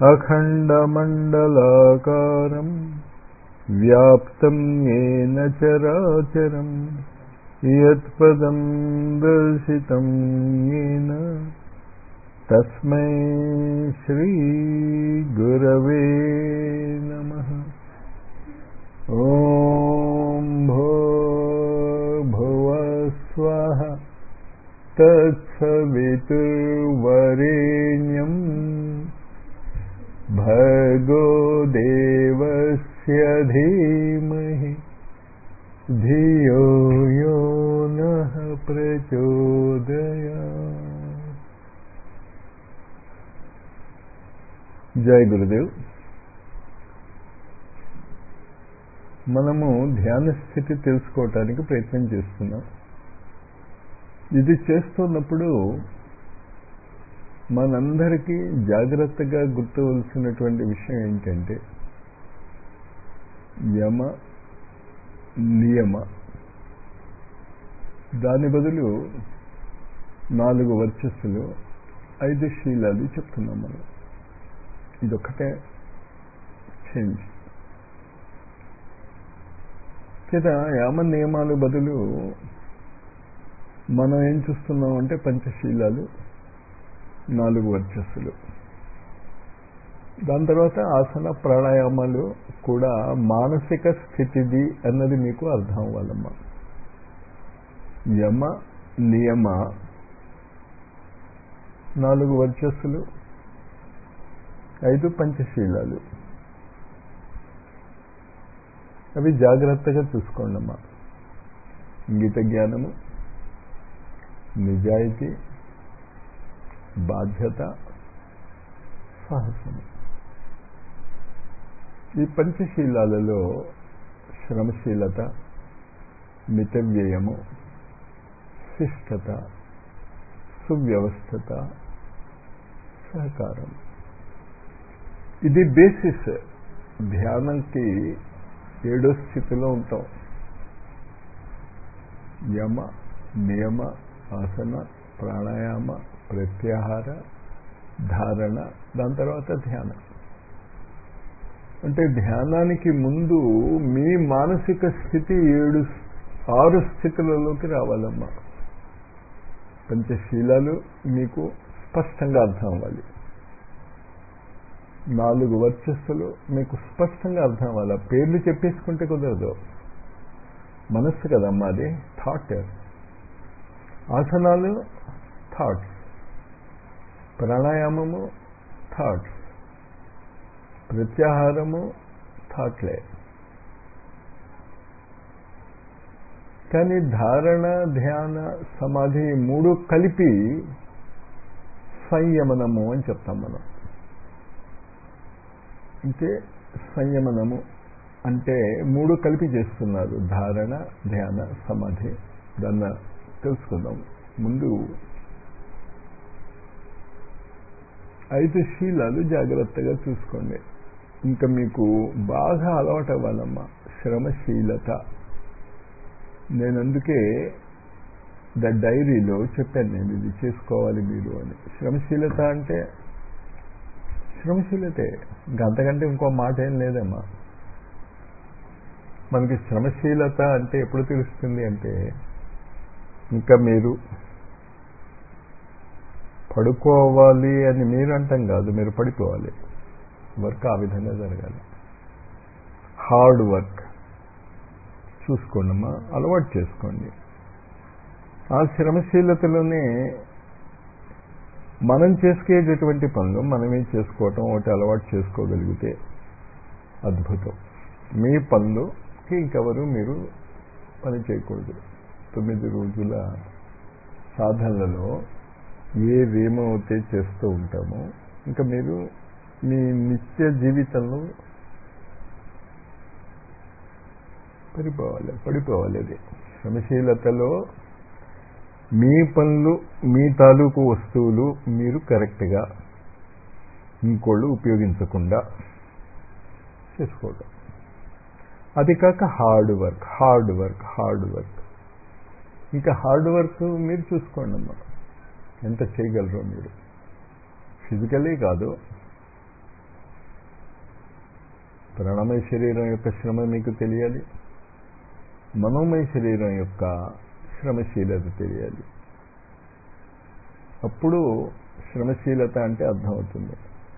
అఖండమండలాకారం వ్యాప్తం ఏన చరాచరం యత్పదం దర్శితం ఏన తస్మై శ్రీ గురవే నమ ఓం భో భువ స్వః తత్సవితుర్వరేణ్యం భర్గో దేవస్య ధీమహి ధియో యో నః ప్రచోదయా జై గురుదేవ్ మనము ధ్యాన స్థితి తెలుసుకోవటానికి ప్రయత్నం చేస్తున్నాం ఇది చేస్తున్నప్పుడు మనందరికీ జాగ్రత్తగా గుర్తవలసినటువంటి విషయం ఏంటంటే యమ నియమ దాని బదులు నాలుగు వర్చస్సులు ఐదు శీలాలు చెప్తున్నాం మనం ఇదొక్కటే చేంజ్ చేత యామ నియమాలు బదులు మనం ఏం చూస్తున్నాం అంటే పంచశీలాలు నాలుగు వర్చస్సులు దాని తర్వాత ఆసన ప్రాణాయామాలు కూడా మానసిక స్థితిది అన్నది మీకు అర్థం అవ్వాలమ్మా యమ నియమ నాలుగు వర్చస్సులు ఐదు పంచశీలాలు అవి జాగ్రత్తగా చూసుకోండి అమ్మా గీత జ్ఞానము నిజాయితీ బాధ్యత సాహసము ఈ పంచశీలాలలో శ్రమశీలత మితవ్యయము శిష్టత సువ్యవస్థత సహకారం ఇది బేసిస్ ధ్యానంకి ఏడో స్థితిలో ఉంటాం యమ నియమ ఆసన ప్రాణాయామ ప్రత్యాహార ధారణ దాని తర్వాత ధ్యానం అంటే ధ్యానానికి ముందు మీ మానసిక స్థితి ఏడు ఆరు స్థితులలోకి రావాలమ్మా పంచశీలాలు మీకు స్పష్టంగా అర్థం అవ్వాలి నాలుగు వర్చస్సులు మీకు స్పష్టంగా అర్థం అవ్వాలి పేర్లు చెప్పేసుకుంటే కుదరదు మనస్సు కదమ్మా అది థాట్ ఆసనాలు థాట్స్ ప్రాణాయామము థాట్స్ ప్రత్యాహారము థాట్లే కానీ ధారణ ధ్యాన సమాధి మూడు కలిపి సంయమనము అని చెప్తాం మనం అంటే సంయమనము అంటే మూడు కలిపి చేస్తున్నారు ధారణ ధ్యాన సమాధి దాన్ని తెలుసుకుందాం ముందు ఐదు శీలాలు జాగ్రత్తగా చూసుకోండి ఇంకా మీకు బాగా అలవాటు అవ్వాలమ్మా శ్రమశీలత నేను అందుకే ద డైరీలో చెప్పాను నేను ఇది చేసుకోవాలి మీరు అని శ్రమశీలత అంటే శ్రమశీలతే అంతకంటే ఇంకో మాట ఏం లేదమ్మా మనకి శ్రమశీలత అంటే ఎప్పుడు తెలుస్తుంది అంటే ఇంకా మీరు పడుకోవాలి అని మీరు అంటాం కాదు మీరు పడిపోవాలి వర్క్ ఆ విధంగా జరగాలి హార్డ్ వర్క్ చూసుకోండి అమ్మా అలవాటు చేసుకోండి ఆ శ్రమశీలతలోనే మనం చేసుకునేటటువంటి పనులు మనమే చేసుకోవటం ఒకటి అలవాటు చేసుకోగలిగితే అద్భుతం మీ పనులుకి ఇంకెవరు మీరు పని చేయకూడదు తొమ్మిది రోజుల సాధనలలో ఏవేమవుతే చేస్తూ ఉంటామో ఇంకా మీరు మీ నిత్య జీవితంలో పడిపోవాలి పడిపోవాలి అది శ్రమశీలతలో మీ పనులు మీ తాలూకు వస్తువులు మీరు కరెక్ట్గా ఇంకోళ్ళు ఉపయోగించకుండా చేసుకోవడం అది కాక hard work hard work hard work ఇంకా హార్డ్ వర్క్ మీరు చూసుకోండి అమ్మా ఎంత చేయగలరో మీరు ఫిజికలీ కాదు ప్రాణమయ శరీరం యొక్క శ్రమ మీకు తెలియాలి మనోమయ శరీరం యొక్క శ్రమశీలత తెలియాలి అప్పుడు శ్రమశీలత అంటే అర్థమవుతుంది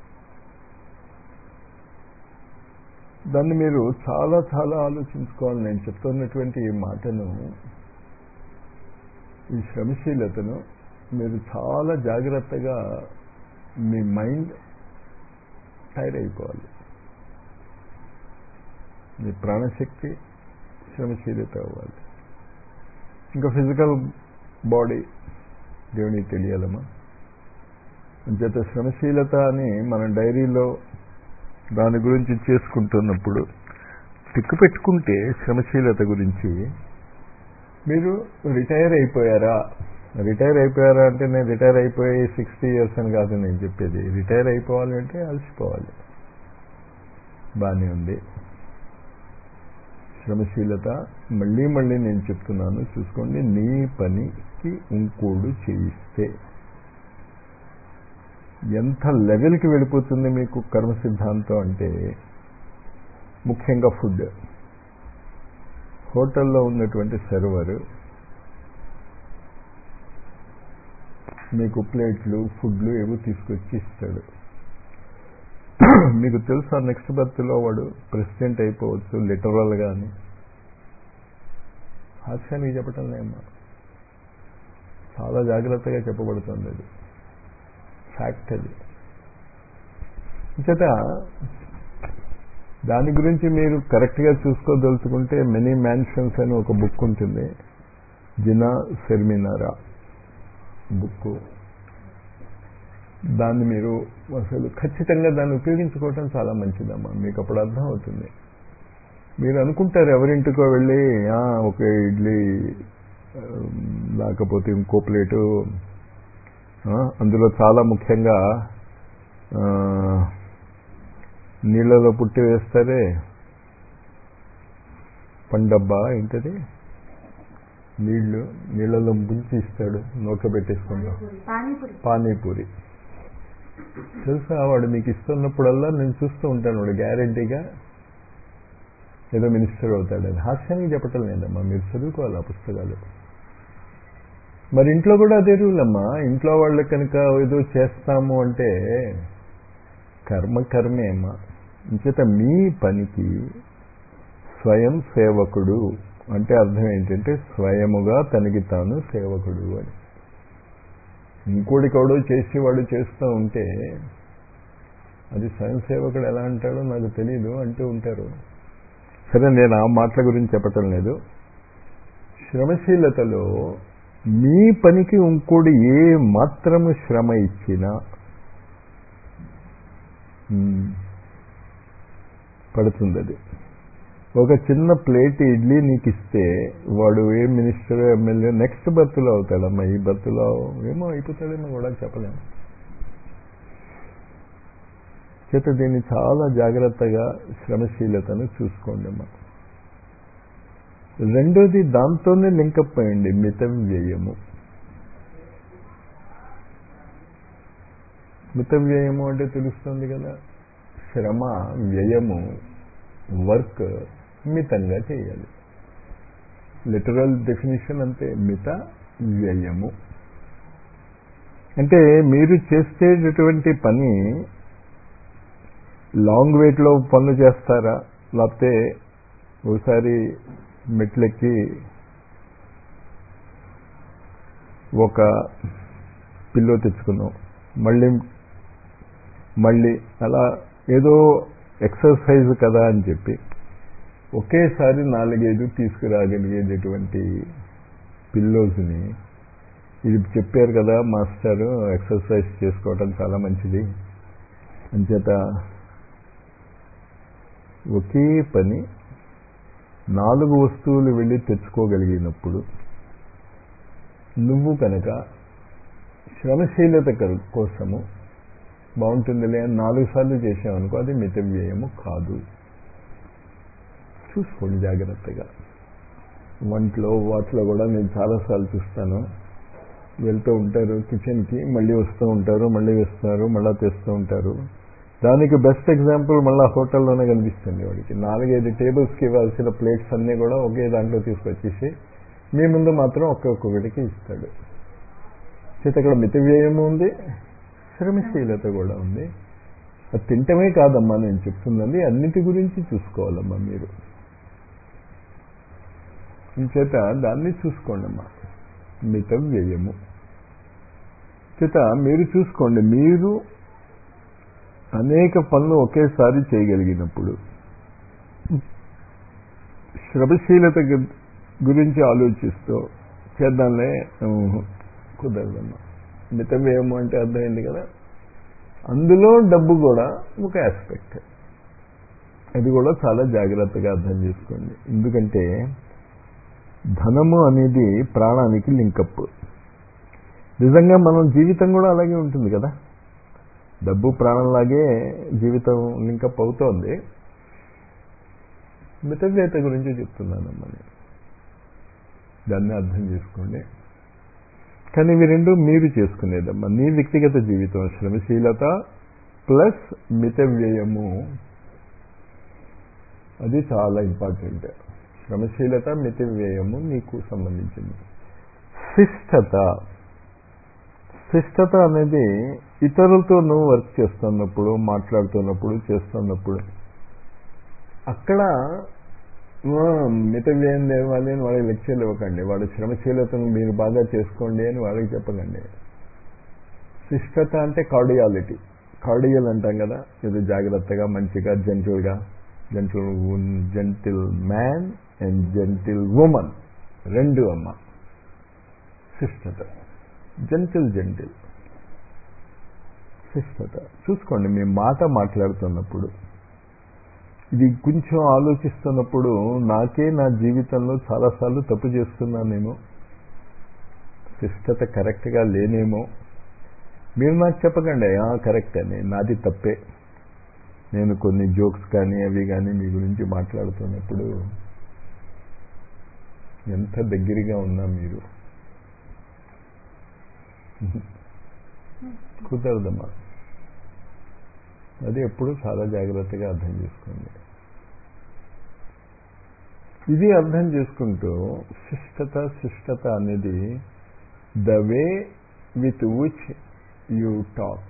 దాన్ని మీరు చాలా చాలా ఆలోచించుకోవాలి నేను చెప్తున్నటువంటి ఈ మాటను ఈ శ్రమశీలతను మీరు చాలా జాగ్రత్తగా మీ మైండ్ తయారైపోవాలి మీ ప్రాణశక్తి శ్రమశీలత అవ్వాలి ఇంకా ఫిజికల్ బాడీ దేవునికి తెలియాలమ్మా అంచేత శ్రమశీలత అని మన డైరీలో దాని గురించి చేసుకుంటున్నప్పుడు టిక్కు పెట్టుకుంటే శ్రమశీలత గురించి మీరు రిటైర్ అయిపోయారా రిటైర్ అయిపోయారా అంటే నేను రిటైర్ అయిపోయి సిక్స్టీ ఇయర్స్ అని కాదు నేను చెప్పేది రిటైర్ అయిపోవాలి అంటే అలసిపోవాలి బాగానే ఉంది శ్రమశీలత మళ్ళీ మళ్ళీ నేను చెప్తున్నాను చూసుకోండి నీ పనికి ఇంకోడు చేయిస్తే ఎంత లెవెల్కి వెళ్ళిపోతుంది మీకు కర్మ సిద్ధాంతం అంటే ముఖ్యంగా ఫుడ్ హోటల్లో ఉన్నటువంటి సర్వర్ మీకు ప్లేట్లు ఫుడ్లు ఏవో తీసుకొచ్చి ఇస్తాడు మీకు తెలుసా నెక్స్ట్ బర్త్లో వాడు ప్రెసిడెంట్ అయిపోవచ్చు లిటరల్ గాని హాస్యానికి చెప్పటం లేమ్మా చాలా జాగ్రత్తగా చెప్పబడుతుంది అది ఫ్యాక్ట్ అది చేత దాని గురించి మీరు కరెక్ట్గా చూసుకోదలుచుకుంటే మెనీ మ్యాన్షన్స్ అని ఒక బుక్ ఉంటుంది జినా సెర్మినారా బుక్ దాన్ని మీరు అసలు ఖచ్చితంగా దాన్ని ఉపయోగించుకోవటం చాలా మంచిదమ్మా మీకు అప్పుడు అర్థం అవుతుంది మీరు అనుకుంటారు ఎవరింటికో వెళ్ళి ఒక ఇడ్లీ లేకపోతే ఇంకో ప్లేటు అందులో చాలా ముఖ్యంగా నీళ్ళలో పుట్టి వేస్తారే పండబ్బా ఏంటది నీళ్లు నీళ్ళలో ముంచి ఇస్తాడు నోట్లో పెట్టేసుకుంటాం పానీపూరి తెలుసా వాడు మీకు ఇస్తున్నప్పుడల్లా నేను చూస్తూ ఉంటాను వాడు గ్యారంటీగా ఏదో మినిస్టర్ అవుతాడు అది హాస్యానికి చెప్పటం లేదమ్మా మీరు చదువుకోవాలి ఆ పుస్తకాలు మరి ఇంట్లో కూడా అదే రూల్ అమ్మా ఇంట్లో వాళ్ళు కనుక ఏదో చేస్తాము అంటే కర్మ కర్మే అమ్మా ఇంచేత మీ పనికి స్వయం సేవకుడు అంటే అర్థం ఏంటంటే స్వయముగా తనకి తాను సేవకుడు అని ఇంకోటికవడో చేసి వాడు చేస్తూ ఉంటే అది స్వయం సేవకుడు ఎలా అంటాడో నాకు తెలియదు అంటూ ఉంటారు సరే నేను ఆ మాటల గురించి చెప్పటం లేదు శ్రమశీలతలో మీ పనికి ఇంకోటి ఏ మాత్రము శ్రమ ఇచ్చినా పడుతుంది అది ఒక చిన్న ప్లేట్ ఇడ్లీ నీకు ఇస్తే వాడు ఏ మినిస్టర్ ఎమ్మెల్యే నెక్స్ట్ బర్త్లో అవుతాడమ్మా ఈ బర్త్లో ఏమో అయిపోతాడేమో కూడా చెప్పలేము చేత దీన్ని చాలా జాగ్రత్తగా శ్రమశీలతను చూసుకోండి అమ్మా రెండోది దాంతోనే లింకప్ అయ్యండి మితం వ్యయము మిత వ్యయము అంటే తెలుస్తుంది కదా శ్రమ వ్యయము వర్క్ మితంగా చేయాలి లిటరల్ డెఫినేషన్ అంతే మిత వ్యయము అంటే మీరు చేసేటటువంటి పని లాంగ్ వెయిట్లో పనులు చేస్తారా లేకపోతే ఒకసారి మెట్లెక్కి ఒక పిల్లో తెచ్చుకున్నాం మళ్ళీ మళ్ళీ అలా ఏదో ఎక్సర్సైజ్ కదా అని చెప్పి ఒకేసారి నాలుగైదు తీసుకురాగలిగేటటువంటి పిల్లోస్ని ఇది చెప్పారు కదా మాస్టర్ ఎక్సర్సైజ్ చేసుకోవటం చాలా మంచిది అంచేత ఒకే పని నాలుగు వస్తువులు వెళ్ళి తెచ్చుకోగలిగినప్పుడు నువ్వు కనుక శ్రమశీలత కోసము బాగుంటుందిలే అని నాలుగు సార్లు చేసామనుకో అది మిత వ్యయము కాదు చూసుకోండి జాగ్రత్తగా వంటలో వాటిలో కూడా నేను చాలాసార్లు చూస్తాను వెళ్తూ ఉంటారు కిచెన్కి మళ్ళీ వస్తూ ఉంటారు మళ్ళీ వేస్తున్నారు మళ్ళీ తెస్తూ ఉంటారు దానికి బెస్ట్ ఎగ్జాంపుల్ మళ్ళీ హోటల్లోనే కనిపిస్తుంది వాడికి నాలుగైదు టేబుల్స్కి ఇవ్వాల్సిన ప్లేట్స్ అన్నీ కూడా ఒకే దాంట్లో తీసుకొచ్చేసి మీ ముందు మాత్రం ఒక్కొక్కడికి ఇస్తాడు చేత ఇక్కడ మిత వ్యయము ఉంది శ్రమశీలత కూడా ఉంది అది తింటమే కాదమ్మా నేను చెప్తున్నది అన్నిటి గురించి చూసుకోవాలమ్మా మీరు చేత దాన్ని చూసుకోండి అమ్మా మిత వ్యయము చేత మీరు చూసుకోండి మీరు అనేక పనులు ఒకేసారి చేయగలిగినప్పుడు శ్రమశీలత గురించి ఆలోచిస్తూ చేద్దాంలే కుదరదమ్మా మిత వ్యయము అంటే అర్థమైంది కదా అందులో డబ్బు కూడా ఒక ఆస్పెక్ట్ అది కూడా చాలా జాగ్రత్తగా అర్థం చేసుకోండి ఎందుకంటే ధనము అనేది ప్రాణానికి లింకప్ నిజంగా మనం జీవితం కూడా అలాగే ఉంటుంది కదా డబ్బు ప్రాణంలాగే జీవితం లింకప్ అవుతోంది మితవ్యత గురించి చెప్తున్నానమ్మా నేను దాన్ని అర్థం చేసుకోండి కానీ ఇవి రెండు మీరు చేసుకునేదమ్మా నీ వ్యక్తిగత జీవితం శ్రమశీలత ప్లస్ మితవ్యయము అది చాలా ఇంపార్టెంట్ శ్రమశీలత మితవ్యయము నీకు సంబంధించింది శిష్టత శిష్టత అనేది ఇతరులతో నువ్వు వర్క్ చేస్తున్నప్పుడు మాట్లాడుతున్నప్పుడు చేస్తున్నప్పుడు అక్కడ మిత వ్యయం దేవాలి అని వాళ్ళకి లెక్చర్లు ఇవ్వకండి వాళ్ళ శ్రమశీలతను మీరు బాగా చేసుకోండి అని వాళ్ళకి చెప్పకండి శిష్టత అంటే కార్డియాలిటీ కార్డియల్ అంటాం కదా ఇది జాగ్రత్తగా మంచిగా జెంటిల్గా gentle gentleman and gentlewoman రెండు అమ్మ శిష్టత జెంటిల్ జెంటిల్ శిష్టత చూసుకోండి మీ మాట మాట్లాడుతున్నప్పుడు ఇది కొంచెం ఆలోచిస్తున్నప్పుడు నాకే నా జీవితంలో చాలాసార్లు తప్పు చేస్తున్నానేమో శిష్టత కరెక్ట్గా లేనేమో మీరు నాకు చెప్పకండి కరెక్ట్ అని నాది తప్పే నేను కొన్ని జోక్స్ కానీ అవి కానీ మీ గురించి మాట్లాడుతున్నప్పుడు ఎంత దగ్గరగా ఉన్నా మీరు కుదరదమ్మా అది ఎప్పుడు చాలా జాగ్రత్తగా అర్థం చేసుకోండి ఇది అర్థం చేసుకుంటూ శిష్టత శిష్టత అనేది the way with which you talk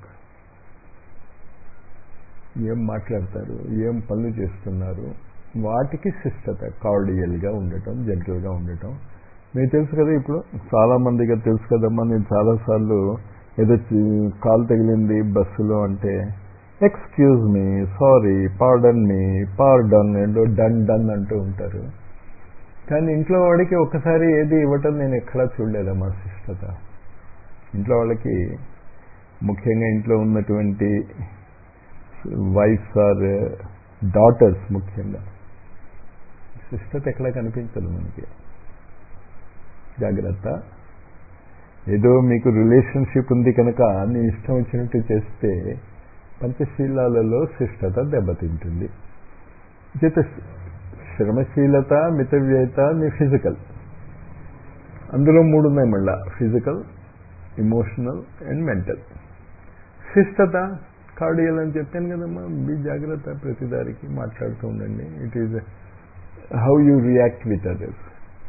ఏం మాట్లాడతారు ఏం పనులు చేస్తున్నారు వాటికి శిష్టత కార్డియల్గా ఉండటం జెంటల్గా ఉండటం మీకు తెలుసు కదా ఇప్పుడు చాలా మందికి తెలుసు కదమ్మా నేను చాలాసార్లు ఏదో కాలు తగిలింది బస్సులో అంటే excuse me sorry pardon me pardon ఏంటో డన్ డన్ అంటూ ఉంటారు కానీ ఇంట్లో వాడికి ఒకసారి ఏది ఇవ్వటం నేను ఎక్కడా చూడలేదమ్మా శిష్టత ఇంట్లో వాళ్ళకి ముఖ్యంగా ఇంట్లో ఉన్నటువంటి వైఫ్స్ ఆర్ డాటర్స్ ముఖ్యంగా శిష్టత ఎక్కడా కనిపించదు మనకి జాగ్రత్త ఏదో మీకు రిలేషన్షిప్ ఉంది కనుక నీ ఇష్టం వచ్చినట్టు చేస్తే పంచశీలాలలో శిష్టత దెబ్బతింటుంది చేత శ్రమశీలత మితవ్యయత నీ ఫిజికల్ అందులో మూడు ఉన్నాయి మళ్ళా ఫిజికల్ ఇమోషనల్ అండ్ మెంటల్ శిష్టత కార్డియల్ అని చెప్పాను కదమ్మా మీ జాగ్రత్త ప్రతిదారికి మాట్లాడుతూ ఉండండి it is how you react with others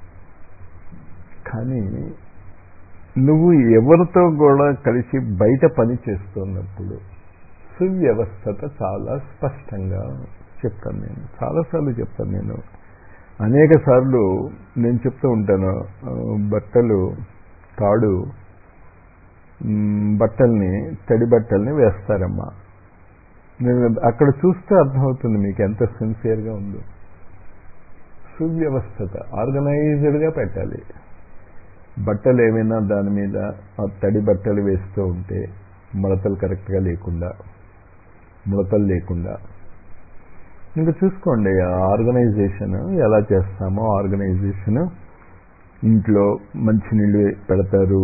కానీ నువ్వు ఎవరితో కూడా కలిసి బయట పని చేస్తున్నప్పుడు సువ్యవస్థత చాలా స్పష్టంగా చెప్తాను నేను చాలాసార్లు చెప్తాను నేను అనేక సార్లు నేను చెప్తూ ఉంటాను బట్టలు తాడు బట్టల్ని తడి బట్టల్ని వేస్తారమ్మా నేను అక్కడ చూస్తే అర్థమవుతుంది మీకు ఎంత సిన్సియర్గా ఉందో సువ్యవస్థత ఆర్గనైజ్డ్గా పెట్టాలి బట్టలు ఏమైనా దాని మీద ఆ తడి బట్టలు వేస్తూ ఉంటే ముడతలు కరెక్ట్గా లేకుండా ముడతలు లేకుండా ఇంకా చూసుకోండి ఆర్గనైజేషన్ ఎలా చేస్తామో ఆర్గనైజేషన్ ఇంట్లో మంచినీళ్ళు పెడతారు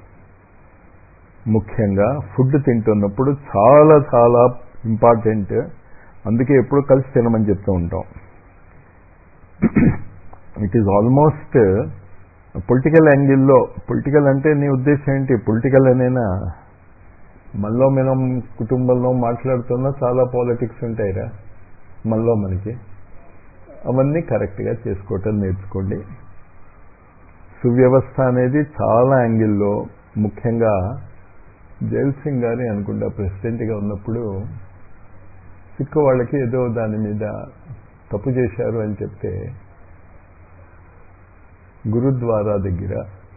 ముఖ్యంగా ఫుడ్ తింటున్నప్పుడు చాలా చాలా ఇంపార్టెంట్ అందుకే ఎప్పుడు కలిసి తినమని చెప్తూ ఉంటాం ఇట్ ఈజ్ ఆల్మోస్ట్ పొలిటికల్ యాంగిల్లో పొలిటికల్ అంటే నీ ఉద్దేశం ఏంటి పొలిటికల్ అనేనా మనలో మనం కుటుంబంలో మాట్లాడుతున్నా చాలా పాలిటిక్స్ ఉంటాయిరా మనలో మనకి అవన్నీ కరెక్ట్గా చేసుకోవటం నేర్చుకోండి సువ్యవస్థ అనేది చాలా యాంగిల్లో ముఖ్యంగా జైల్ సింగ్ గారి అనుకుంటా ప్రెసిడెంట్గా ఉన్నప్పుడు సిక్కు వాళ్ళకి ఏదో దాని మీద తప్పు చేశారు అని చెప్తే గురుద్వారా దగ్గర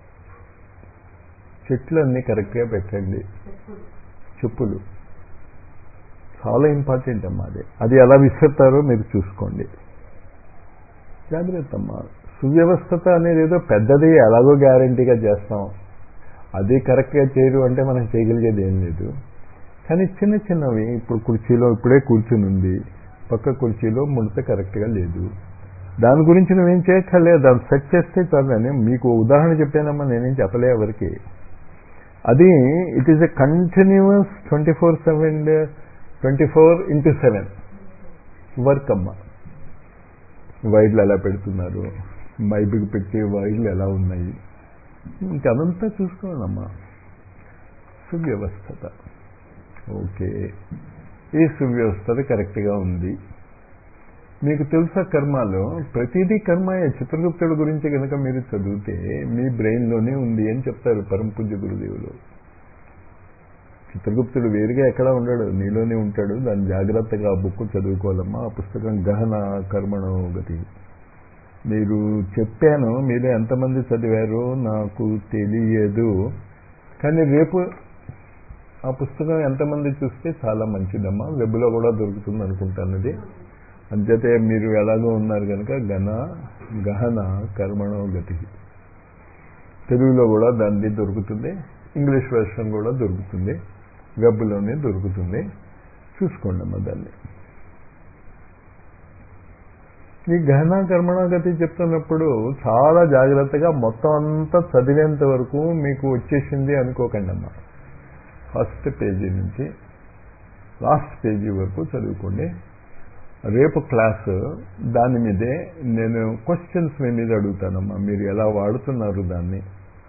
చెట్లన్నీ కరెక్ట్గా పెట్టండి చెప్పులు చాలా ఇంపార్టెంట్ అమ్మా అది అది ఎలా విసురుతారో మీరు చూసుకోండి జాగ్రత్త అమ్మా సువ్యవస్థత అనేది ఏదో పెద్దది ఎలాగో గ్యారంటీగా చేస్తాం అది కరెక్ట్గా చేయరు అంటే మనం చేయగలిగేది ఏం లేదు కానీ చిన్న చిన్నవి ఇప్పుడు కుర్చీలో ఇప్పుడే కూర్చుని ఉంది పక్క కుర్చీలో ముడత కరెక్ట్గా లేదు దాని గురించి నువ్వేం చేయక్కర్లేదు దాన్ని సెట్ చేస్తే చాలని మీకు ఉదాహరణ చెప్పానమ్మా నేనేం చెప్పలే ఎవరికి అది it is a continuous twenty four seven twenty four into seven work అమ్మ వైర్లు ఎలా పెడుతున్నారు మైబికి పెట్టే వైర్లు ఎలా ఉన్నాయి ఇంకదంతా చూసుకోవాలమ్మా సువ్యవస్థత ఓకే ఈ సువ్యవస్థత కరెక్ట్గా ఉంది మీకు తెలుసా కర్మలో ప్రతిదీ కర్మయే చిత్రగుప్తుడి గురించి కనుక మీరు చదివితే మీ బ్రెయిన్లోనే ఉంది అని చెప్తారు పరమ పూజ్య గురుదేవులు చిత్రగుప్తుడు వేరుగా ఎక్కడా ఉండడు నీలోనే ఉంటాడు దాన్ని జాగ్రత్తగా ఆ బుక్ చదువుకోవాలమ్మా ఆ పుస్తకం గహన కర్మణో గతి మీరు చెప్పాను మీరు ఎంతమంది చదివారో నాకు తెలియదు కానీ రేపు ఆ పుస్తకం ఎంతమంది చూస్తే చాలా మంచిదమ్మా వెబ్లో కూడా దొరుకుతుంది అనుకుంటాను అది అంచేతే మీరు ఎలాగో ఉన్నారు కనుక ఘన గహన కర్మణో గతి తెలుగులో కూడా దాన్ని దొరుకుతుంది ఇంగ్లీష్ వెర్షన్ కూడా దొరుకుతుంది వెబ్లోనే దొరుకుతుంది చూసుకోండి అమ్మ దాన్ని ఈ గహన కర్మణాగతి చెప్తున్నప్పుడు చాలా జాగ్రత్తగా మొత్తం అంతా చదివేంత వరకు మీకు వచ్చేసింది అనుకోకండి అమ్మా ఫస్ట్ పేజీ నుంచి లాస్ట్ పేజీ వరకు చదువుకోండి రేపు క్లాస్ దాని మీదే నేను క్వశ్చన్స్ మీ మీద అడుగుతానమ్మా మీరు ఎలా వాడుతున్నారు దాన్ని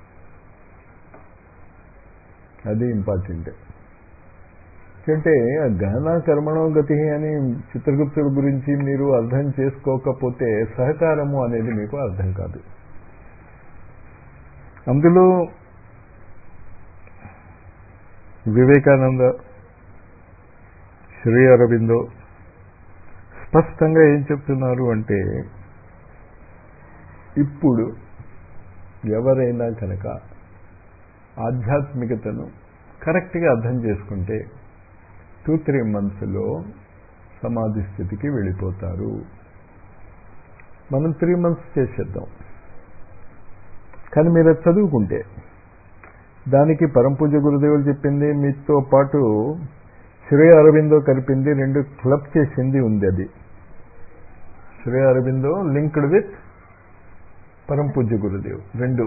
అది ఇంపార్టెంట్ అంటే గహన కర్మణో గతి అని చిత్రగుప్తుడి గురించి మీరు అర్థం చేసుకోకపోతే సహకారము అనేది మీకు అర్థం కాదు అందులో వివేకానంద శ్రీ అరవిందో స్పష్టంగా ఏం చెప్తున్నారు అంటే ఇప్పుడు ఎవరైనా కనుక ఆధ్యాత్మికతను కరెక్ట్గా అర్థం చేసుకుంటే టూ త్రీ మంత్స్లో సమాధి స్థితికి వెళ్ళిపోతారు మనం త్రీ మంత్స్ చేసేద్దాం కానీ మీరు అది చదువుకుంటే దానికి పరంపూజ గురుదేవులు చెప్పింది మీతో పాటు శ్రీ అరవిందో కలిపింది రెండు క్లబ్ చేసింది ఉంది అది శ్రీ అరవిందో లింక్డ్ విత్ పరంపూజ్య గురుదేవ్ రెండు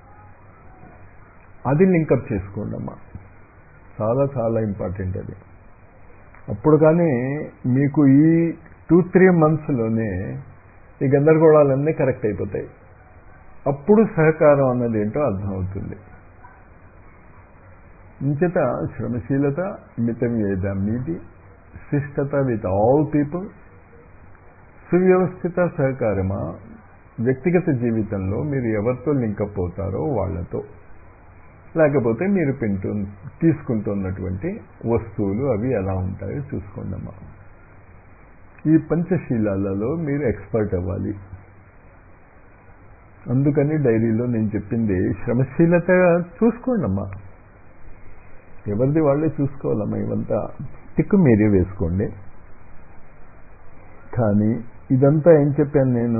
అది లింకప్ చేసుకోండి అమ్మా చాలా చాలా ఇంపార్టెంట్ అది అప్పుడు కానీ మీకు ఈ టూ త్రీ మంత్స్లోనే ఈ గందరగోళాలన్నీ కరెక్ట్ అయిపోతాయి అప్పుడు సహకారం అన్నది ఏంటో అర్థమవుతుంది ఇంచేత శ్రమశీలత మితం ఏద మీది శిష్టత విత్ ఆల్ పీపుల్ సువ్యవస్థిత సహకారమా వ్యక్తిగత జీవితంలో మీరు ఎవరితో లింకప్ అవుతారో వాళ్లతో లేకపోతే మీరు పెంటు తీసుకుంటున్నటువంటి వస్తువులు అవి ఎలా ఉంటాయో చూసుకోండి అమ్మా ఈ పంచశీలాలలో మీరు ఎక్స్పర్ట్ అవ్వాలి అందుకని డైరీలో నేను చెప్పింది శ్రమశీలత చూసుకోండి అమ్మా ఎవరిది వాళ్ళే చూసుకోవాలమ్మా ఇవంతా టిక్కు మీరే వేసుకోండి కానీ ఇదంతా ఏం చెప్పాను నేను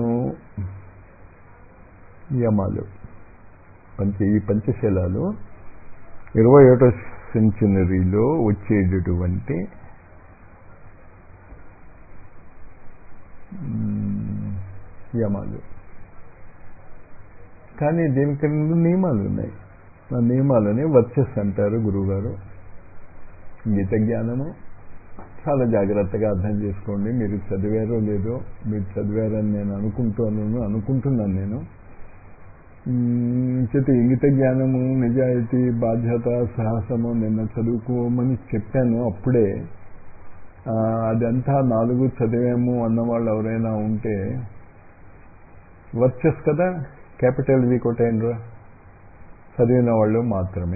నియమాలు పంచ ఈ పంచశీలాలు ఇరవై ఒకటో సెంచునరీలో వచ్చేటటువంటి నియమాలు కానీ దీనికి రెండు నియమాలు ఉన్నాయి ఆ నియమాలని వర్చస్ అంటారు గురువుగారు గీత జ్ఞానము చాలా జాగ్రత్తగా అర్థం చేసుకోండి మీరు చదివారో లేదో మీరు చదివారని నేను అనుకుంటున్నాను అనుకుంటున్నాను నేను చేతి ఇంగిత జ్ఞానము నిజాయితీ బాధ్యత సాహసము నిన్న చదువుకోమని చెప్పాను అప్పుడే అదంతా నాలుగు చదివాము అన్నవాళ్ళు ఎవరైనా ఉంటే వర్చస్ కదా క్యాపిటల్ వి కొట్టేయండ్రా చదివిన వాళ్ళు మాత్రమే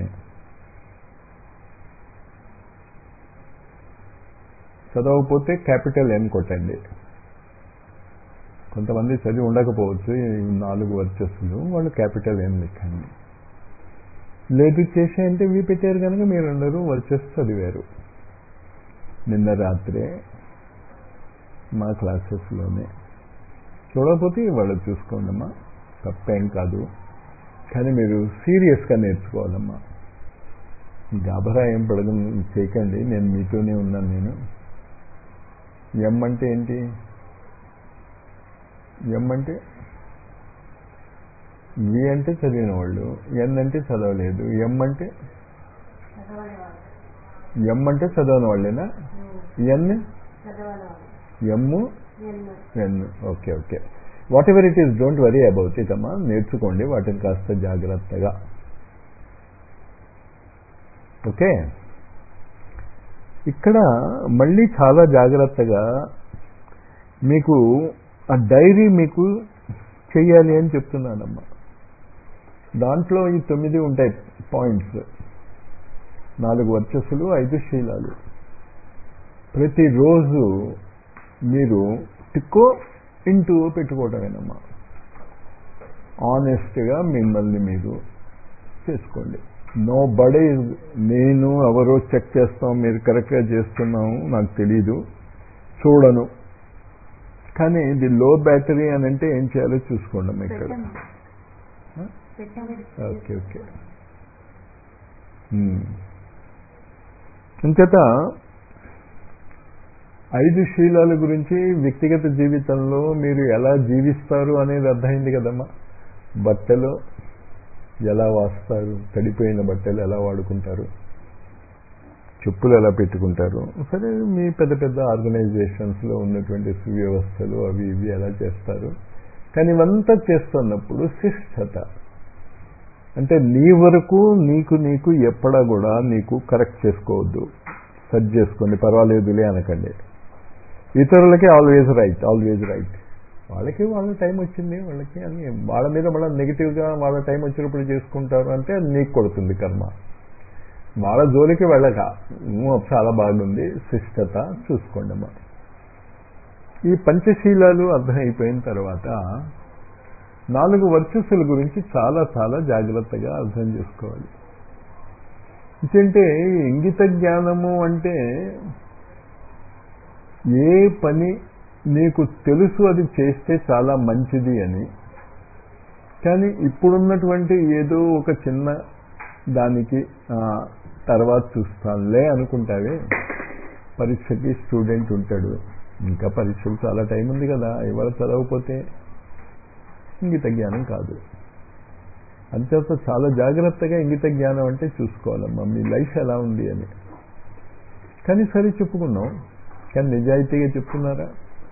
చదవకపోతే క్యాపిటల్ ఎన్ కొట్టండి కొంతమంది చదివి ఉండకపోవచ్చు నాలుగు వర్చస్సులు వాళ్ళు క్యాపిటల్ ఎన్ లెక్కండి లేదు చేసే అంటే వి పెట్టారు కనుక మీరందరూ వర్చస్ చదివారు నిన్న రాత్రే మా క్లాసెస్లోనే చూడకపోతే వాళ్ళు చూసుకోండమ్మా తప్పేం కాదు కానీ మీరు సీరియస్గా నేర్చుకోవాలమ్మా గాబరా ఏం పడదు చేయకండి నేను మీతోనే ఉన్నాను నేను ఎం అంటే ఏంటి ఎం అంటే వి అంటే చదివిన వాళ్ళు ఎన్ అంటే చదవలేదు ఎం అంటే ఎం అంటే చదవని వాళ్ళేనా N M N okay okay whatever it is don't worry about it అమ్మా నేర్చుకోండి వాటిని కాస్త జాగ్రత్తగా ఓకే ఇక్కడ మళ్ళీ చాలా జాగ్రత్తగా మీకు ఆ డైరీ మీకు చెయ్యాలి అని చెప్తున్నానమ్మా దాంట్లో ఈ తొమ్మిది ఉంటాయి పాయింట్స్ నాలుగు వర్చస్సులు ఐదు శీలాలు ప్రతిరోజు మీరు టిక్కో ఇంటూ పెట్టుకోవటమేనమ్మా ఆనెస్ట్గా మిమ్మల్ని మీరు చేసుకోండి నో బడీ నేను ఎవరో చెక్ చేస్తాం మీరు కరెక్ట్గా చేస్తున్నాము నాకు తెలీదు చూడను కానీ ఇది లో బ్యాటరీ అని అంటే ఏం చేయాలో చూసుకోండి ఇక్కడ ఓకే ఓకే అంచేత ఐదు శీలాల గురించి వ్యక్తిగత జీవితంలో మీరు ఎలా జీవిస్తారు అనేది అర్థమైంది కదమ్మా బట్టలు ఎలా వాస్తారు తడిపోయిన బట్టలు ఎలా వాడుకుంటారు చెప్పులు ఎలా పెట్టుకుంటారు సరే మీ పెద్ద పెద్ద ఆర్గనైజేషన్స్లో ఉన్నటువంటి సువ్యవస్థలు అవి ఇవి ఎలా చేస్తారు కానీ ఇవంతా చేస్తున్నప్పుడు శిష్టత అంటే నీ వరకు నీకు నీకు ఎప్పుడా కూడా నీకు కరెక్ట్ చేసుకోవద్దు సెట్ చేసుకోండి పర్వాలేదులే అనకండి ఇతరులకి ఆల్వేజ్ రైట్ ఆల్వేజ్ రైట్ వాళ్ళకి వాళ్ళ టైం వచ్చింది వాళ్ళకి అని వాళ్ళ మీద మళ్ళీ నెగిటివ్గా వాళ్ళ టైం వచ్చినప్పుడు చేసుకుంటారు అంటే నీకు కొడుతుంది కర్మ వాళ్ళ జోలికి వెళ్ళక చాలా బాగుంది శిష్టత చూసుకోండి అమ్మా ఈ పంచశీలాలు అర్థమైపోయిన తర్వాత నాలుగు వర్చస్సుల గురించి చాలా చాలా జాగ్రత్తగా అర్థం చేసుకోవాలి ఎందుకంటే ఇంగిత జ్ఞానము అంటే ఏ పని నీకు తెలుసు అది చేస్తే చాలా మంచిది అని కానీ ఇప్పుడున్నటువంటి ఏదో ఒక చిన్న దానికి తర్వాత చూస్తానులే అనుకుంటావే పరీక్షకి స్టూడెంట్ ఉంటాడు ఇంకా పరీక్షలు చాలా టైం ఉంది కదా ఇవాళ చదవకపోతే ఇంగిత జ్ఞానం కాదు అంచేత చాలా జాగ్రత్తగా ఇంగిత జ్ఞానం అంటే చూసుకోవాలమ్మా మీ లైఫ్ ఎలా ఉంది అని కానీ సరే చెప్పుకున్నాం కానీ నిజాయితీగా చెప్తున్నారా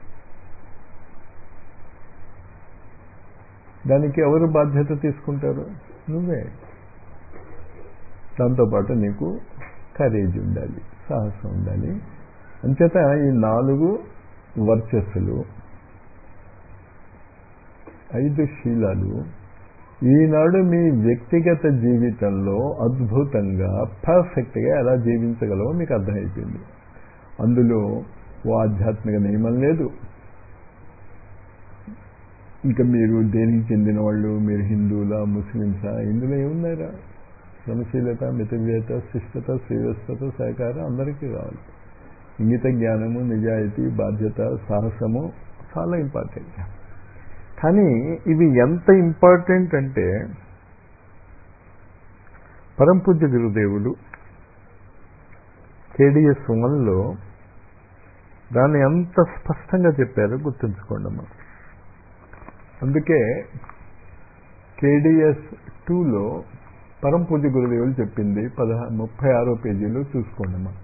దానికి ఎవరు బాధ్యత తీసుకుంటారు నువ్వే దాంతోపాటు నీకు కరేజ్ ఉండాలి సాహసం ఉండాలి అంచేత ఈ నాలుగు వర్చస్సులు ఐదు శీలాలు ఈనాడు మీ వ్యక్తిగత జీవితంలో అద్భుతంగా పర్ఫెక్ట్గా ఎలా జీవించగలవో మీకు అర్థమైపోయింది అందులో ఓ ఆధ్యాత్మిక నియమం లేదు ఇంకా మీరు దేనికి చెందిన వాళ్ళు మీరు హిందువులా ముస్లింసా ఇందులో ఏమున్నారా శ్రమశీలత మితవ్యత శిష్టత శ్రీవస్థత సహకారం అందరికీ కావాలి ఇంగిత జ్ఞానము నిజాయితీ బాధ్యత సాహసము చాలా ఇంపార్టెంట్ కానీ ఇవి ఎంత ఇంపార్టెంట్ అంటే పరంపూజ్య గురుదేవులు కేడిఎస్ వన్లో దాన్ని ఎంత స్పష్టంగా చెప్పారో గుర్తుంచుకోండి అమ్మా అందుకే కేడిఎస్ టూలో పరంపూజ్య గురుదేవులు చెప్పింది పదహా ముప్పై ఆరో పేజీలో చూసుకోండి అమ్మా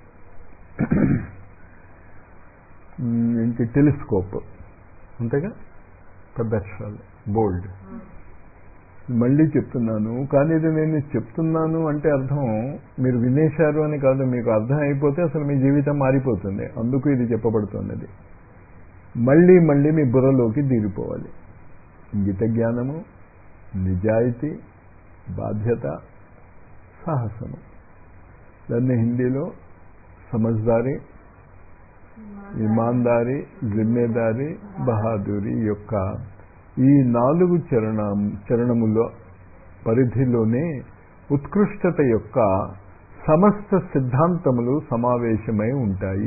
ఏంటి టెలిస్కోప్ అంతేగా పెద్ద అక్షరాలు బోల్డ్ మళ్ళీ చెప్తున్నాను కానీ ఇది నేను చెప్తున్నాను అంటే అర్థం మీరు వినేశారు అని కాదు మీకు అర్థం అయిపోతే అసలు మీ జీవితం మారిపోతుంది అందుకు ఇది చెప్పబడుతున్నది మళ్ళీ మళ్ళీ మీ బుర్రలోకి దిగిపోవాలి గీత జ్ఞానము నిజాయితీ బాధ్యత సాహసము దాన్ని హిందీలో సమజ్దారీ ఇమాందారీ జిమ్మేదారీ బహాదూరి యొక్క ఈ నాలుగు చరణ చరణములో పరిధిలోనే ఉత్కృష్టత యొక్క సమస్త సిద్ధాంతములు సమావేశమై ఉంటాయి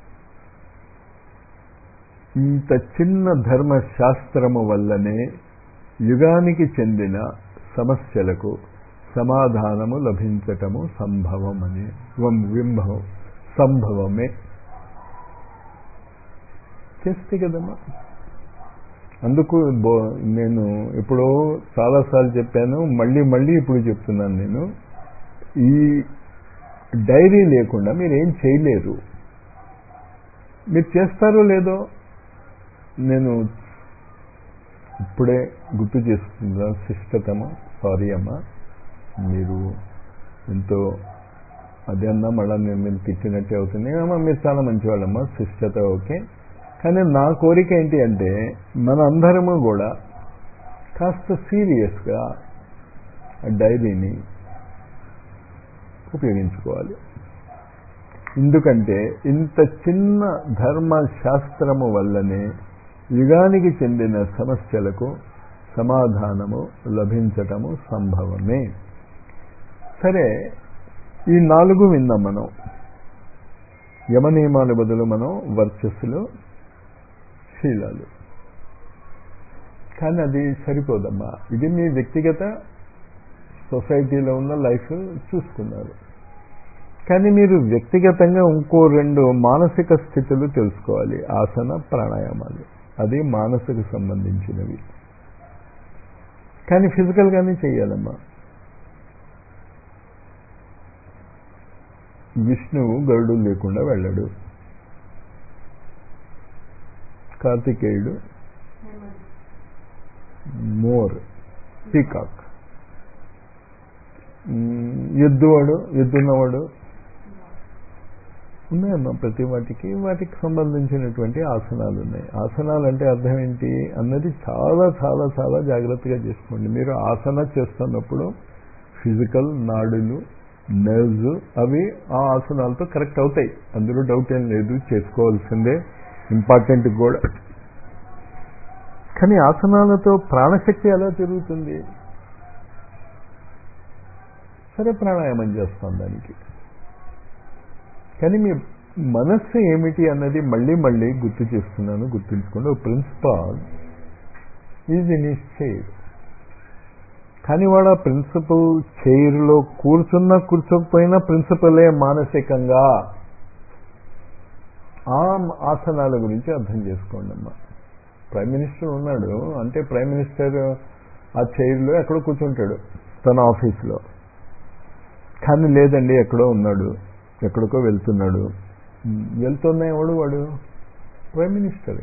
ఇంత చిన్న ధర్మశాస్త్రము వల్లనే యుగానికి చెందిన సమస్యలకు సమాధానము లభించటము సంభవమని వింభవం సంభవమే చేస్తే కదమ్మా అందుకు నేను ఎప్పుడో చాలాసార్లు చెప్పాను మళ్ళీ మళ్ళీ ఇప్పుడు చెప్తున్నాను నేను ఈ డైరీ లేకుండా మీరు ఏం చేయలేరు మీరు చేస్తారో లేదో నేను ఇప్పుడే గుర్తు చేసుకుందా శిష్టతమ సారీ అమ్మా మీరు ఎంతో అదే అన్నా మళ్ళీ నేను మీరు తిట్టినట్టే అవుతుంది అమ్మా మీరు చాలా మంచివాళ్ళమ్మా శిష్టత ఓకే కానీ నా కోరిక ఏంటి అంటే మన అందరము కూడా కాస్త సీరియస్గా డైరీని ఉపయోగించుకోవాలి ఎందుకంటే ఇంత చిన్న ధర్మశాస్త్రము వల్లనే యుగానికి చెందిన సమస్యలకు సమాధానము లభించటము సంభవమే సరే ఈ నాలుగు విందాం మనం యమనియమాల బదులు మనం వర్చస్సులు శీలాలు కానీ అది సరిపోదమ్మా ఇది మీ వ్యక్తిగత సొసైటీలో ఉన్న లైఫ్ చూసుకున్నారు కానీ మీరు వ్యక్తిగతంగా ఇంకో రెండు మానసిక స్థితులు తెలుసుకోవాలి ఆసన ప్రాణాయామాలు అది మానసిక సంబంధించినవి కానీ ఫిజికల్గానే చేయాలమ్మా విష్ణువు గరుడు లేకుండా వెళ్ళాడు కార్తికేయుడు మోర్ పీకాక్ ఎద్దువాడు ఎద్దున్నవాడు ఉన్నాయమ్మా ప్రతి వాటికి వాటికి సంబంధించినటువంటి ఆసనాలు ఉన్నాయి ఆసనాలు అంటే అర్థం ఏంటి అన్నది చాలా చాలా చాలా జాగ్రత్తగా చేసుకోండి మీరు ఆసన చేస్తున్నప్పుడు ఫిజికల్ నాడులు నర్వ్స్ అవి ఆ ఆసనాలతో కరెక్ట్ అవుతాయి అందులో డౌట్ ఏం లేదు చేసుకోవాల్సిందే ఇంపార్టెంట్ కూడా కానీ ఆసనాలతో ప్రాణశక్తి ఎలా పెరుగుతుంది సరే ప్రాణాయామం చేస్తాం దానికి కానీ మీ మనస్సు ఏమిటి అన్నది మళ్ళీ మళ్ళీ గుర్తు చేస్తున్నాను గుర్తుంచుకోండి ఓ principal is in his chair కానీ వాడు ఆ ప్రిన్సిపల్ చైర్లో కూర్చున్నా కూర్చోకపోయినా ప్రిన్సిపలే మానసికంగా ఆ ఆసనాల గురించి అర్థం చేసుకోండి అమ్మా ప్రైమ్ మినిస్టర్ ఉన్నాడు అంటే ప్రైమ్ మినిస్టర్ ఆ చైర్లో ఎక్కడో కూర్చుంటాడు తన ఆఫీస్లో కానీ లేదండి ఎక్కడో ఉన్నాడు ఎక్కడికో వెళ్తున్నాడు వెళ్తున్నా ఎవడు వాడు ప్రైమ్ మినిస్టర్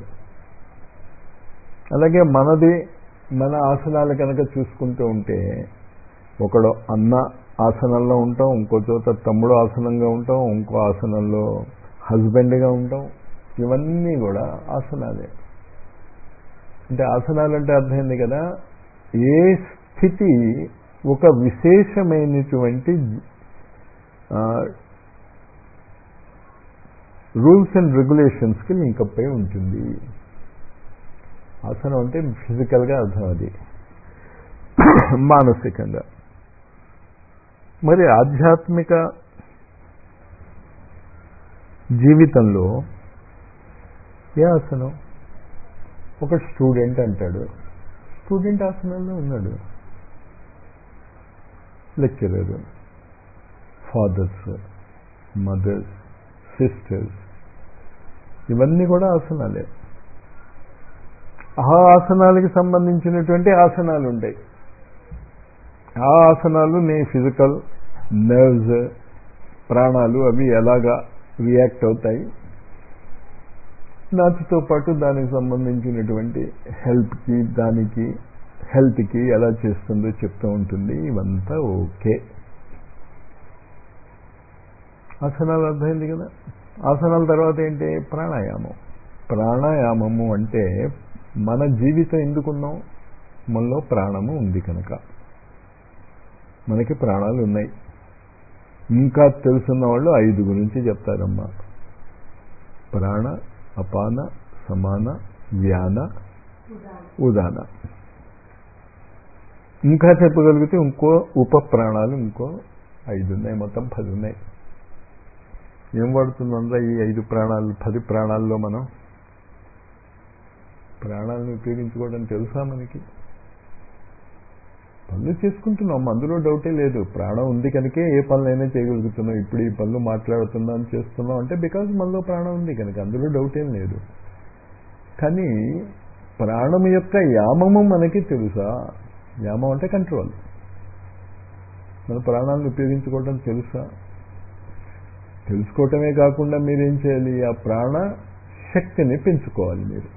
అలాగే మనది మన ఆసనాలు కనుక చూసుకుంటూ ఉంటే ఒకడు అన్న ఆసనంలో ఉంటాం ఇంకో చోట తమ్ముడు ఆసనంగా ఉంటాం ఇంకో ఆసనంలో హస్బెండ్గా ఉంటాం ఇవన్నీ కూడా ఆసనాలే అంటే ఆసనాలు అంటే అర్థమైంది కదా ఏ స్థితి ఒక విశేషమైనటువంటి రూల్స్ అండ్ రెగ్యులేషన్స్కి లింకప్ అయి ఉంటుంది ఆసనం అంటే ఫిజికల్గా అర్థం అది మానసికంగా మరి ఆధ్యాత్మిక జీవితంలో ఏ ఆసనం ఒక స్టూడెంట్ అంటాడు స్టూడెంట్ ఆసనంలో ఉన్నాడు లెక్చరర్ ఫాదర్స్ మదర్స్ సిస్టర్స్ ఇవన్నీ కూడా ఆసనాలే ఆ ఆసనాలకి సంబంధించినటువంటి ఆసనాలు ఉంటాయి ఆ ఆసనాలు నీ ఫిజికల్ నర్వ్స్ ప్రాణాలు అవి ఎలాగా రియాక్ట్ అవుతాయి నాటితో పాటు దానికి సంబంధించినటువంటి హెల్ప్కి దానికి హెల్త్కి ఎలా చేస్తుందో చెప్తూ ఉంటుంది ఇవంతా ఓకే ఆసనాలు అర్థమైంది కదా ఆసనాల తర్వాత ఏంటి ప్రాణాయామం ప్రాణాయామము అంటే మన జీవితం ఎందుకున్నాం మనలో ప్రాణము ఉంది కనుక మనకి ప్రాణాలు ఉన్నాయి ఇంకా తెలుసున్న వాళ్ళు ఐదు గురించి చెప్తారమ్మా ప్రాణ అపాన సమాన వ్యాన ఉదాన ఇంకా చెప్పగలిగితే ఇంకో ఉప ప్రాణాలు ఇంకో ఐదు ఉన్నాయి మొత్తం పది ఉన్నాయి ఏం వాడుతుందందా ఈ ఐదు ప్రాణాలు పది ప్రాణాల్లో మనం ప్రాణాలను ఉపయోగించుకోవడం తెలుసా మనకి పనులు చేసుకుంటున్నాం అందులో డౌటే లేదు ప్రాణం ఉంది కనుకే ఏ పనులైనా చేయగలుగుతున్నాం ఇప్పుడు ఈ పనులు మాట్లాడుతున్నాం చేస్తున్నాం అంటే బికాజ్ మనలో ప్రాణం ఉంది కనుక అందులో డౌట్ ఏం లేదు కానీ ప్రాణం యొక్క యామము మనకి తెలుసా యామం అంటే కంట్రోల్ మన ప్రాణాలను ఉపయోగించుకోవడం తెలుసా తెలుసుకోవటమే కాకుండా మీరేం చేయాలి ఆ ప్రాణ శక్తిని పెంచుకోవాలి మీరు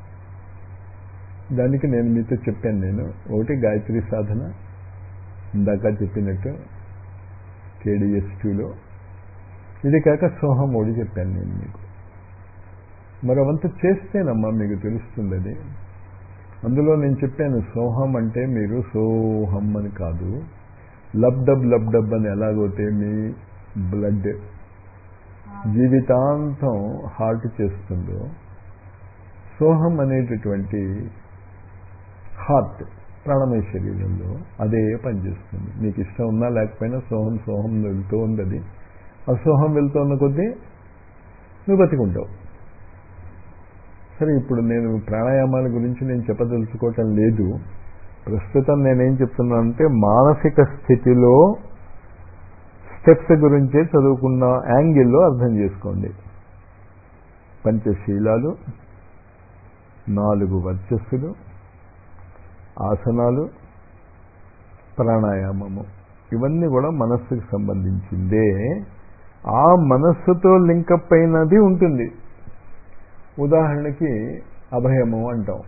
దానికి నేను మీతో చెప్పాను నేను ఒకటి గాయత్రి సాధన ఇందాక చెప్పినట్టు కేడిఎస్ టూలో ఇది కాక సోహం ఒకటి చెప్పాను నేను మీకు మరవంత చేస్తేనమ్మా మీకు తెలుస్తుంది అది అందులో నేను చెప్పాను సోహం అంటే మీరు సోహం అని కాదు లబ్డబ్ లబ్డబ్ అని ఎలాగైతే మీ బ్లడ్ జీవితాంతం హార్ట్ చేస్తుందో సోహం అనేటటువంటి హార్ట్ ప్రాణమయ శరీరంలో అదే పనిచేస్తుంది మీకు ఇష్టం ఉన్నా లేకపోయినా సోహం సోహం వెళ్తూ ఉంది ఆ సోహం వెళ్తున్న కొద్దీ నువ్వు బతికుంటావు సరే ఇప్పుడు నేను ప్రాణాయామాల గురించి నేను చెప్పదలుచుకోవటం లేదు ప్రస్తుతం నేనేం చెప్తున్నానంటే మానసిక స్థితిలో స్టెప్స్ గురించే చదువుకున్న యాంగిల్లో అర్థం చేసుకోండి పంచశీలాలు నాలుగు వర్చస్సులు ఆసనాలు ప్రాణాయామము ఇవన్నీ కూడా మనస్సుకు సంబంధించిందే ఆ మనస్సుతో లింకప్ అయినది ఉంటుంది ఉదాహరణకి అభయము అంటాం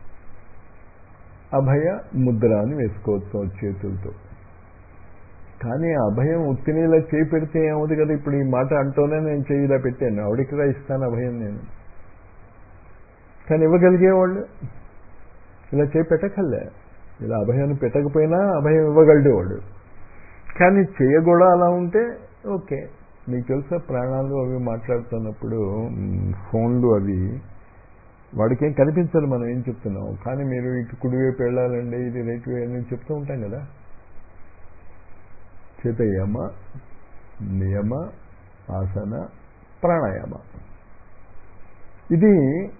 అభయ ముద్ర అని వేసుకోవచ్చు చేతులతో కానీ ఆ అభయం ఉత్తినీలా చేయి పెడితే ఏమవుతుంది కదా ఇప్పుడు ఈ మాట అంటూనే నేను చేయి ఇలా పెట్టాను ఆవిడికి ఇస్తాను అభయం నేను కానీ ఇవ్వగలిగేవాళ్ళు ఇలా చేయి పెట్టకల్లే ఇలా అభయాన్ని పెట్టకపోయినా అభయం ఇవ్వగలడు వాడు కానీ చెయ్య కూడా అలా ఉంటే ఓకే మీకు తెలుసా ప్రాణాలు అవి మాట్లాడుతున్నప్పుడు ఫోన్లు అవి వాడికి ఏం కనిపించదు మనం ఏం చెప్తున్నాం కానీ మీరు ఇటు కుడివైపు వెళ్ళాలండి ఇది రైట్ వే అని చెప్తూ ఉంటాం కదా చేత యమ నియమ ఆసన ప్రాణాయామ ఇది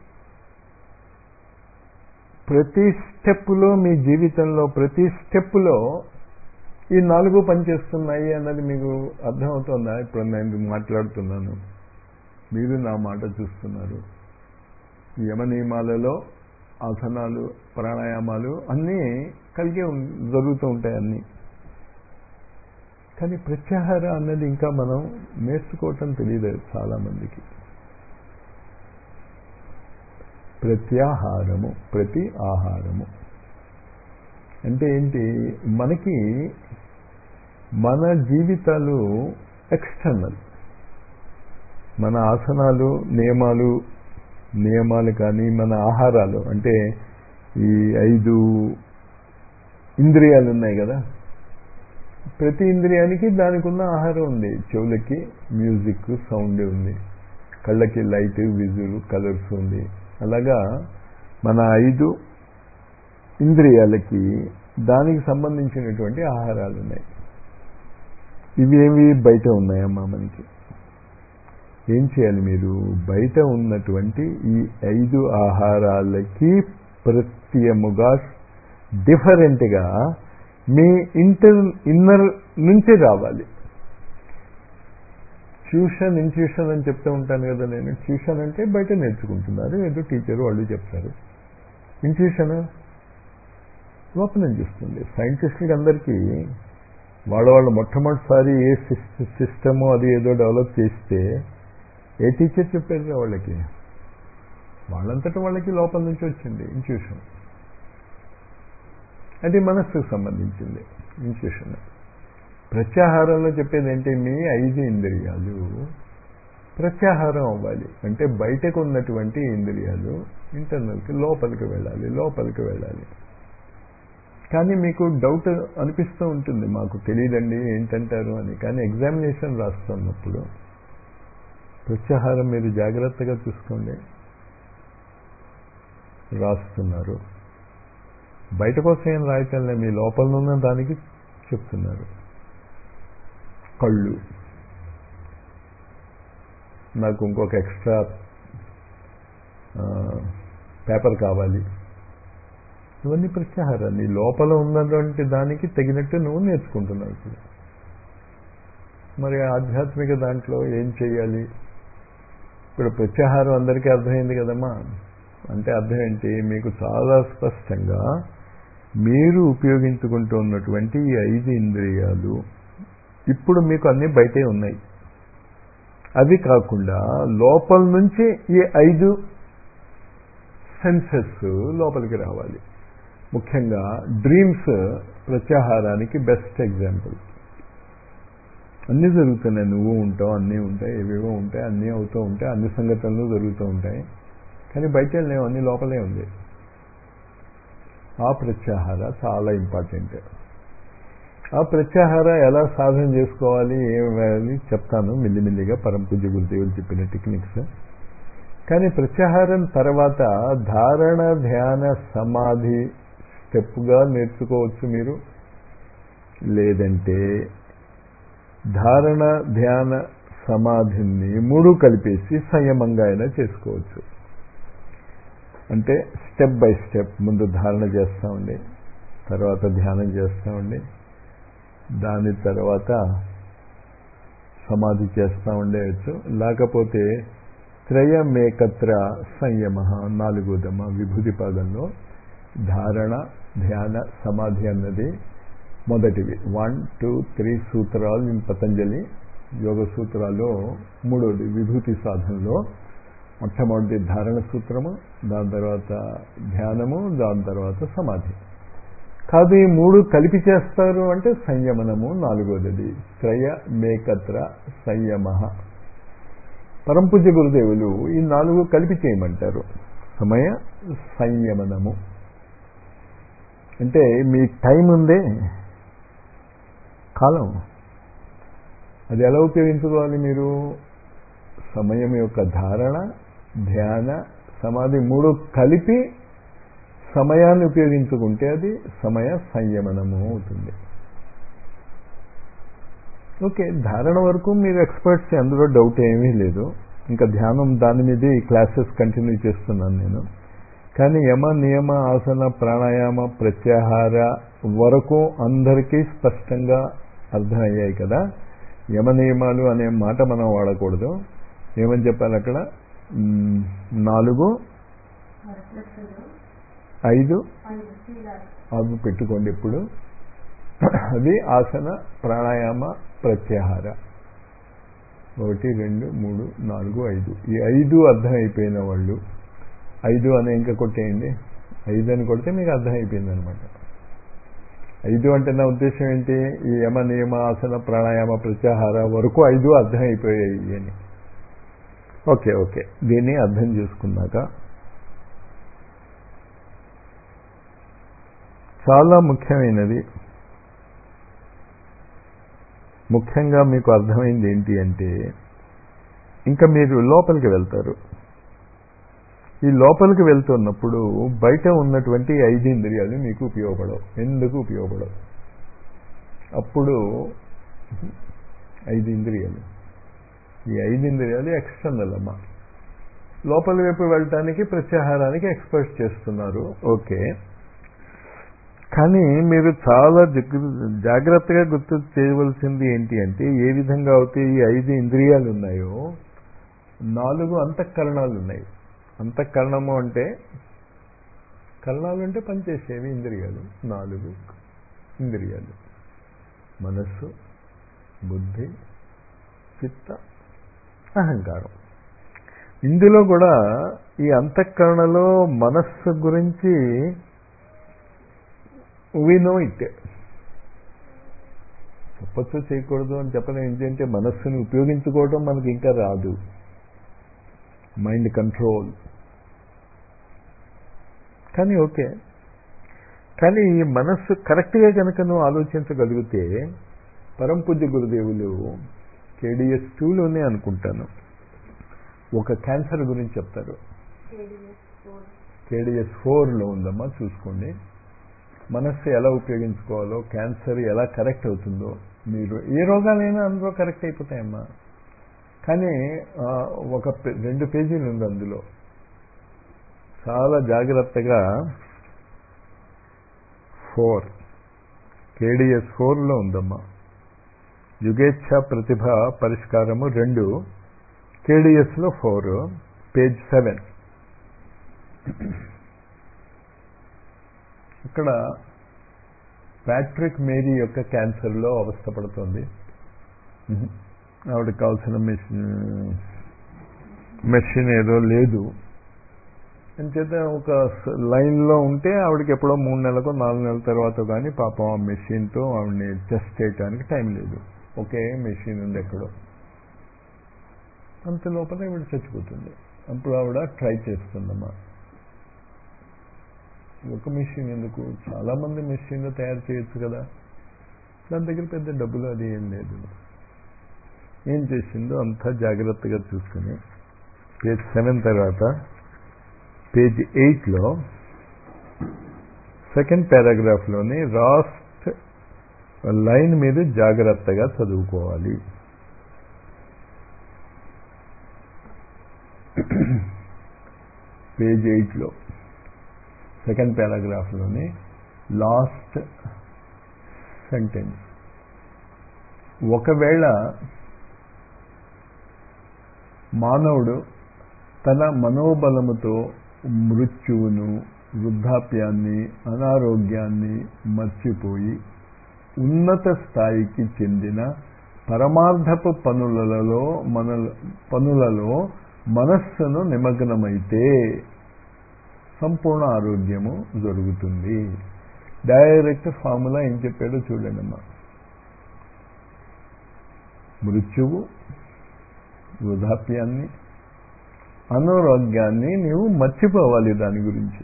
ప్రతి స్టెప్పులో మీ జీవితంలో ప్రతి స్టెప్పులో ఈ నాలుగు పనిచేస్తున్నాయి అన్నది మీకు అర్థమవుతుందా ఇప్పుడు నేను మాట్లాడుతున్నాను మీరు నా మాట చూస్తున్నారు యమ నియమాలలో ఆసనాలు ప్రాణాయామాలు అన్నీ కలిగే జరుగుతూ ఉంటాయి అన్నీ కానీ ప్రత్యాహార అన్నది ఇంకా మనం నేర్చుకోవటం తెలియదు చాలామందికి ప్రత్యాహారము ప్రతి ఆహారము అంటే ఏంటి మనకి మన జీవితాలు ఎక్స్టర్నల్ మన ఆసనాలు నియమాలు నియమాలు కానీ మన ఆహారాలు అంటే ఈ ఐదు ఇంద్రియాలు ఉన్నాయి కదా ప్రతి ఇంద్రియానికి దానికి ఉన్న ఆహారం ఉంది చెవులకి మ్యూజిక్ సౌండ్ ఉంది కళ్ళకి లైట్ విజువల్ కలర్స్ ఉంది అలాగా మన ఐదు ఇంద్రియాలకి దానికి సంబంధించినటువంటి ఆహారాలు ఉన్నాయి ఇవి ఏవి బయట ఉన్నాయమ్మా మనకి ఏం చేయాలి మీరు బయట ఉన్నటువంటి ఈ ఐదు ఆహారాలకి ప్రత్యముగా డిఫరెంట్గా మీ ఇంటర్ ఇన్నర్ నుంచి రావాలి ట్యూషన్ ఇన్ట్యూషన్ అని చెప్తూ ఉంటాను కదా నేను ట్యూషన్ అంటే బయట నేర్చుకుంటున్నారు ఏదో టీచర్ వాళ్ళు చెప్తారు ఇన్ట్యూషన్ లోపల నుంచి వస్తుంది సైంటిస్టులకి అందరికీ వాళ్ళ వాళ్ళు మొట్టమొదటిసారి ఏ సిస్టము అది ఏదో డెవలప్ చేస్తే ఏ టీచర్ చెప్పారు వాళ్ళకి వాళ్ళంతటా వాళ్ళకి లోపల నుంచి వచ్చింది ఇన్ట్యూషన్ అది మనస్సుకు సంబంధించింది ఇన్స్టిట్యూషన్ ప్రత్యాహారంలో చెప్పేది ఏంటి మీ ఐదు ఇంద్రియాలు ప్రత్యాహారం అవ్వాలి అంటే బయటకు ఉన్నటువంటి ఇంద్రియాలు ఇంటర్నల్కి లోపలికి వెళ్ళాలి లోపలికి వెళ్ళాలి కానీ మీకు డౌట్ అనిపిస్తూ ఉంటుంది మాకు తెలియదండి ఏంటంటారు అని కానీ ఎగ్జామినేషన్ రాస్తున్నప్పుడు ప్రత్యాహారం మీరు జాగ్రత్తగా చూసుకోండి రాస్తున్నారు బయట కోసం ఏం రాయటంలే మీ లోపల ఉన్న దానికి చెప్తున్నారు కళ్ళు నాకు ఇంకొక ఎక్స్ట్రా పేపర్ కావాలి ఇవన్నీ ప్రత్యాహారం నీ లోపల ఉన్నటువంటి దానికి తగినట్టు నువ్వు నేర్చుకుంటున్నావు ఇప్పుడు మరి ఆధ్యాత్మిక దాంట్లో ఏం చేయాలి ఇప్పుడు ప్రత్యాహారం అందరికీ అర్థమైంది కదమ్మా అంటే అర్థం ఏంటి మీకు చాలా స్పష్టంగా మీరు ఉపయోగించుకుంటూ ఉన్నటువంటి ఈ ఐదు ఇంద్రియాలు ఇప్పుడు మీకు అన్నీ బయటే ఉన్నాయి అవి కాకుండా లోపల నుంచి ఈ ఐదు సెన్సెస్ లోపలికి రావాలి ముఖ్యంగా డ్రీమ్స్ ప్రత్యాహారానికి బెస్ట్ ఎగ్జాంపుల్ అన్నీ జరుగుతున్నాయి నువ్వు ఉంటావు అన్నీ ఉంటాయి ఏవేవో ఉంటాయి అన్నీ అవుతూ ఉంటాయి అన్ని సంఘటనలు జరుగుతూ ఉంటాయి కానీ బయట లేవు అన్ని లోపలే ఉంది ఆ ప్రత్యాహార చాలా ఇంపార్టెంట్ ఆ ప్రత్యాహార ఎలా సాధన చేసుకోవాలి ఏమని చెప్తాను మెల్లిమెల్లిగా పరంపూజ గురుదేవులు చెప్పిన టెక్నిక్స్ కానీ ప్రత్యాహారం తర్వాత ధారణ ధ్యాన సమాధి స్టెప్గా నేర్చుకోవచ్చు మీరు లేదంటే ధారణ ధ్యాన సమాధిని మూడు కలిపేసి సంయమంగా అయినా చేసుకోవచ్చు అంటే స్టెప్ బై స్టెప్ ముందు ధారణ చేస్తూ ఉండి తర్వాత ధ్యానం చేస్తూ ఉండి దాని తర్వాత సమాధి చేస్తూ ఉండేయచ్చు లేకపోతే త్రయమేకత్ర సంయమ నాలుగోదమ విభూతి పాదంలో ధారణ ధ్యాన సమాధి అన్నది మొదటివి వన్ టూ త్రీ సూత్రాలు ఇన్ పతంజలి యోగ సూత్రాల్లో మూడోది విభూతి సాధనలో మొట్టమొదటి ధారణ సూత్రము దాని తర్వాత ధ్యానము దాని తర్వాత సమాధి కాదు ఈ మూడు కలిపి చేస్తారు అంటే సంయమనము నాలుగోది త్రయ మేకత్ర సంయమ పరంపూజ్య గురుదేవులు ఈ నాలుగు కలిపి చేయమంటారు సమయ సంయమనము అంటే మీ టైం ఉందే కాలం అది ఎలా ఉపయోగించుకోవాలి మీరు సమయం యొక్క ధారణ ధ్యాన సమాధి మూడు కలిపి సమయాన్ని ఉపయోగించుకుంటే అది సమయ సంయమనము అవుతుంది ఓకే ధారణ వరకు మీరు ఎక్స్పర్ట్స్ అందులో డౌట్ ఏమీ లేదు ఇంకా ధ్యానం దాని మీదే ఈ క్లాసెస్ కంటిన్యూ చేస్తున్నాను నేను కానీ యమ నియమ ఆసన ప్రాణాయామ ప్రత్యాహార వరకు అందరికీ స్పష్టంగా అర్థమయ్యాయి కదా యమ నియమాలు అనే మాట మనం వాడకూడదు ఏమని చెప్పాలి అక్కడ నాలుగు ఐదు అవి పెట్టుకోండి ఇప్పుడు అది ఆసన ప్రాణాయామ ప్రత్యాహార ఒకటి రెండు మూడు నాలుగు ఐదు ఈ ఐదు అర్థం అయిపోయిన వాళ్ళు ఐదు అని ఇంకా కొట్టేయండి ఐదు అని కొడితే మీకు అర్థం అయిపోయింది అనమాట ఐదు అంటే నా ఉద్దేశం ఏంటి ఈ యమ నియమ ఆసన ప్రాణాయామ ప్రత్యాహార వరకు ఐదు అర్థం అయిపోయాయి అని ఓకే ఓకే దీన్ని అర్థం చేసుకున్నాక చాలా ముఖ్యమైనది ముఖ్యంగా మీకు అర్థమైంది ఏంటి అంటే ఇంకా మీరు లోపలికి వెళ్తారు ఈ లోపలికి వెళ్తున్నప్పుడు బయట ఉన్నటువంటి ఐదు ఇంద్రియాలు మీకు ఉపయోగపడవు ఎందుకు ఉపయోగపడవు అప్పుడు ఐదు ఇంద్రియాలు ఈ ఐదు ఇంద్రియాలు ఎక్స్టర్నల్ అమ్మా లోపలి వైపు వెళ్ళటానికి ప్రత్యాహారానికి ఎక్స్పర్ట్ చేస్తున్నారు ఓకే కానీ మీరు చాలా జాగ్రత్తగా గుర్తు చేయవలసింది ఏంటి అంటే ఏ విధంగా అయితే ఈ ఐదు ఇంద్రియాలు ఉన్నాయో నాలుగు అంతఃకరణాలు ఉన్నాయి అంతఃకరణము అంటే కరణాలు అంటే పనిచేసేవి ఇంద్రియాలు నాలుగు ఇంద్రియాలు మనస్సు బుద్ధి చిత్త అహంకారం ఇందులో కూడా ఈ అంతఃకరణలో మనస్సు గురించి వీ నో ఇట్ చెప్పచ్చు చేయకూడదు అని చెప్పడం ఏంటంటే మనస్సుని ఉపయోగించుకోవడం మనకి ఇంకా రాదు మైండ్ కంట్రోల్ కానీ ఓకే కానీ ఈ మనస్సు కరెక్ట్గా కనుక నువ్వు ఆలోచించగలిగితే పరంపూజ్య గురుదేవులు కేడిఎస్ టూలోనే అనుకుంటాను ఒక క్యాన్సర్ గురించి చెప్తారు కేడిఎస్ ఫోర్లో ఉందమ్మా చూసుకోండి మనస్సు ఎలా ఉపయోగించుకోవాలో క్యాన్సర్ ఎలా కరెక్ట్ అవుతుందో మీరు ఏ రోగాలైనా అందులో కరెక్ట్ అయిపోతాయమ్మా కానీ ఒక రెండు పేజీలు ఉంది అందులో చాలా జాగ్రత్తగా ఫోర్ కేడిఎస్ ఫోర్లో ఉందమ్మా యుగేచ్ఛ ప్రతిభ పరిష్కారము రెండు కేడిఎస్లో ఫోర్ పేజ్ సెవెన్ ఇక్కడ ప్యాట్రిక్ మేరీ యొక్క క్యాన్సర్లో అవస్థపడుతోంది ఆవిడకి కావాల్సిన మెషిన్ మెషిన్ ఏదో లేదు అంచేత ఒక లైన్లో ఉంటే ఆవిడకి ఎప్పుడో మూడు నెలలకు నాలుగు నెలల తర్వాత కానీ పాపం ఆ మెషిన్తో ఆవిడని టెస్ట్ చేయడానికి టైం లేదు ఒకే మెషిన్ ఉంది ఎక్కడో అంత లోపల ఆవిడ చచ్చిపోతుంది అప్పుడు ఆవిడ ట్రై చేస్తుందమ్మా ఒక మెషిన్ ఎందుకు చాలామంది మెషిన్లు తయారు చేయొచ్చు కదా దాని దగ్గర పెద్ద డబ్బులు అది ఏం లేదు ఏం చేసిందో అంతా జాగ్రత్తగా చూసుకుని పేజ్ సెవెన్ తర్వాత పేజ్ ఎయిట్లో సెకండ్ పారాగ్రాఫ్లోని లాస్ట్ లైన్ మీద జాగ్రత్తగా చదువుకోవాలి పేజ్ ఎయిట్లో సెకండ్ పారాగ్రాఫ్లోని లాస్ట్ సెంటెన్స్ ఒకవేళ మానవుడు తన మనోబలముతో మృత్యువును వృద్ధాప్యాన్ని అనారోగ్యాన్ని మర్చిపోయి ఉన్నత స్థాయికి చెందిన పరమార్థపు పనులలో మన పనులలో మనస్సును నిమగ్నమైతే సంపూర్ణ ఆరోగ్యము జరుగుతుంది డైరెక్ట్ ఫార్ములా ఏం చెప్పాడో చూడండి అమ్మా మృత్యువు వృధాప్యాన్ని అనారోగ్యాన్ని నీవు మర్చిపోవాలి దాని గురించి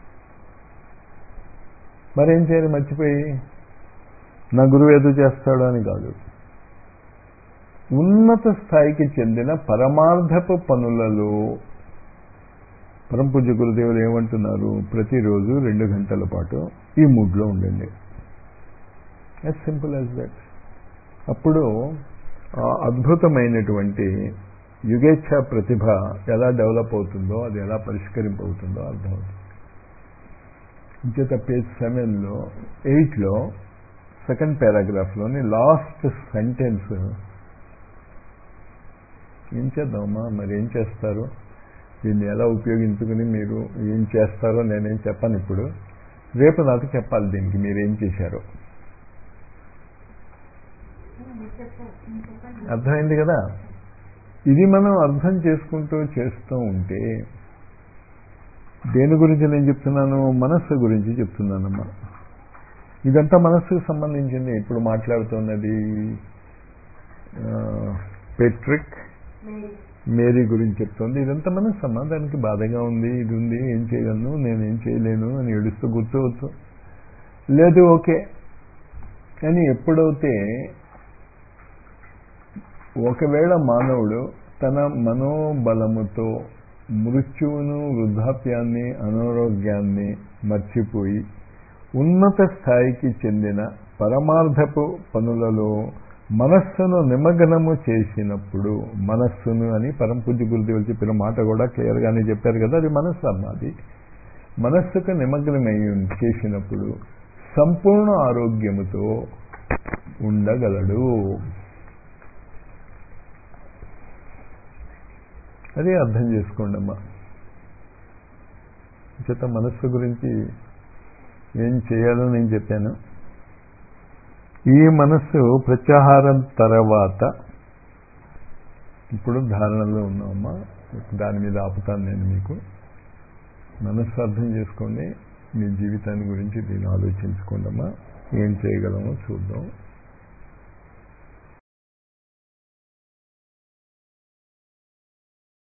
మరేం చేయాలి మర్చిపోయి నా గురువు ఏదో చేస్తాడు అని కాదు ఉన్నత స్థాయికి చెందిన పరమార్థపు పనులలో పరంపూజ్య గురుదేవులు ఏమంటున్నారు ప్రతిరోజు రెండు గంటల పాటు ఈ మూడ్లో ఉండండి యాజ్ సింపుల్ యాజ్ దట్ అప్పుడు అద్భుతమైనటువంటి యుగేచ్ఛ ప్రతిభ ఎలా డెవలప్ అవుతుందో అది ఎలా పరిష్కరింపవుతుందో అర్థమవుతుంది ఇంచేత పేజ్ సెవెన్లో ఎయిట్లో సెకండ్ పారాగ్రాఫ్లోని లాస్ట్ సెంటెన్స్ ఏం చేద్దామా మరి ఏం చేస్తారు దీన్ని ఎలా ఉపయోగించుకుని మీరు ఏం చేస్తారో నేనేం చెప్పను ఇప్పుడు రేపు నాకు చెప్పాలి దీనికి మీరు ఏం చేశారో అర్థమైంది కదా ఇది మనం అర్థం చేసుకుంటూ చేస్తూ ఉంటే దేని గురించి నేను చెప్తున్నాను మనస్సు గురించి చెప్తున్నానమ్మా ఇదంతా మనస్సుకు సంబంధించింది ఇప్పుడు మాట్లాడుతున్నది పెట్రిక్ మేరీ గురించి చెప్తోంది ఇదంతా మనస్సు అమ్మా దానికి బాధగా ఉంది ఇది ఉంది ఏం చేయగలను నేను ఏం చేయలేను అని ఏడుస్తూ కూర్చోవచ్చు లేదు ఓకే కానీ ఎప్పుడైతే ఒకవేళ మానవుడు తన మనోబలముతో మృత్యువును వృద్ధాప్యాన్ని అనారోగ్యాన్ని మర్చిపోయి ఉన్నత స్థాయికి చెందిన పరమార్థపు పనులలో మనస్సును నిమగ్నము చేసినప్పుడు మనస్సును అని పరంపూజ్య గురుదేవులు చెప్పిన మాట కూడా క్లియర్గానే చెప్పారు కదా అది మనస్సు అన్నది మనస్సుకు నిమగ్నమై చేసినప్పుడు సంపూర్ణ ఆరోగ్యముతో ఉండగలడు అదే అర్థం చేసుకోండి అమ్మా చేత మనస్సు గురించి ఏం చేయాలో నేను చెప్పాను ఈ మనస్సు ప్రత్యాహారం తర్వాత ఇప్పుడు ధారణలో ఉన్నామమ్మా దాని మీద ఆపుతాను నేను మీకు మనస్సు అర్థం చేసుకోండి మీ జీవితాన్ని గురించి దీన్ని ఆలోచించుకోండమ్మా ఏం చేయగలమో చూద్దాం